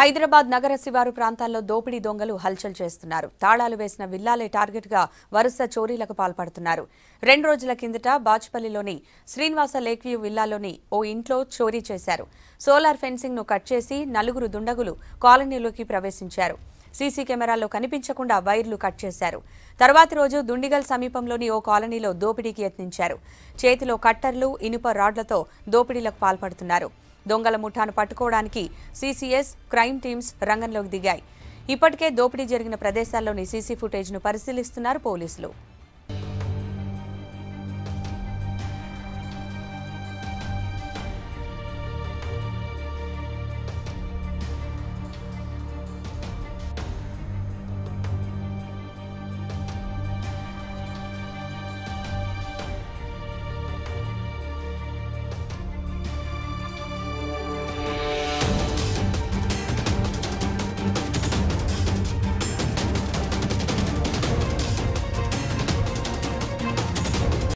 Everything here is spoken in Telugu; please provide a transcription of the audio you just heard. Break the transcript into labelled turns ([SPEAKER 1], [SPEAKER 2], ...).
[SPEAKER 1] హైదరాబాద్ నగర శివారు ప్రాంతాల్లో దోపిడీ దొంగలు హల్చల్ చేస్తున్నారు తాళాలు వేసిన విల్లాలే టార్గెట్ గా వరుస చోరీలకు పాల్పడుతున్నారు రెండు రోజుల కిందట బాచ్పల్లిలోని శ్రీనివాస లేక్ వ్యూ విల్లాలోని ఓ ఇంట్లో చోరీ చేశారు సోలార్ ఫెన్సింగ్ ను కట్ చేసి నలుగురు దుండగులు కాలనీలోకి ప్రవేశించారు సీసీ కెమెరాల్లో కనిపించకుండా వైర్లు కట్ చేశారు తర్వాతి రోజు దుండిగల్ సమీపంలోని ఓ కాలనీలో దోపిడీకి యత్నించారు చేతిలో కట్టర్లు ఇనుప రాడ్లతో దోపిడీలకు పాల్పడుతున్నారు దొంగల ముఠాను పట్టుకోవడానికి సీసీఎస్ క్రైమ్ టీమ్స్ రంగంలోకి దిగాయి ఇప్పటికే దోపిడీ జరిగిన ప్రదేశాల్లోని సీసీ ఫుటేజ్ను పరిశీలిస్తున్నారు పోలీసులు